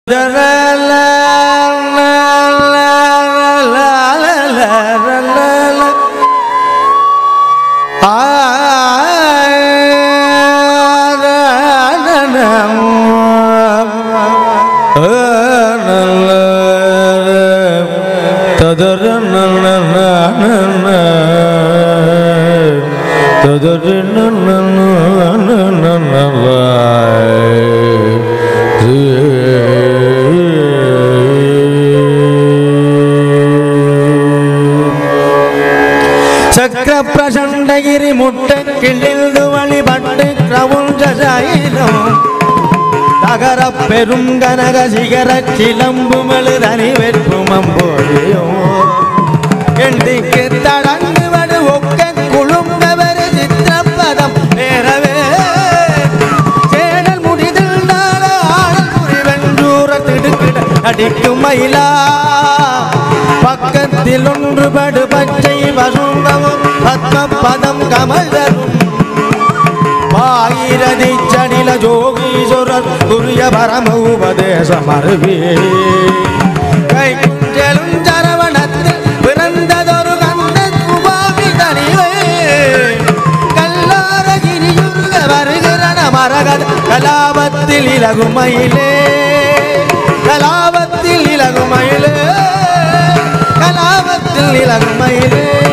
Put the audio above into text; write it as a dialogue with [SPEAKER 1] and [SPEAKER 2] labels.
[SPEAKER 1] சக்கர பிரசண்டகிரி முட்டை கிழிந்து வழிபட்டு கிரவுஞ்சசாயிரம் தகர பெரும் கனக சிகர சிலம்பு மெழுதனி வெற்றும் அம்போழியும் எண்டிக்கு தடங்குவது ஒக்க குழுந்தவர் சித்திரப்பதம் நேரவே சேடல் முடிதல் நாள ஆடல் புரிவென்றூர திடுக்கிட அடிக்கும் மயிலா பக்கத்தில் ஒன்றுபடு பச்சை வசுந்தமும் பத்ம பதம் கமல் தரும் பாயிரதி சடில ஜோகீஸ்வரர் துரிய பரம உபதேசம் அருவி கை குஞ்சலும் சரவணத்தில் பிறந்ததொரு கந்த குபாமி தனிவே கல்லாரகிரியுருக வருகிறன மரகத கலாபத்தில் இலகுமயிலே கலாபத்தில் இலகுமயிலே கலாபத்தில் இலகுமயிலே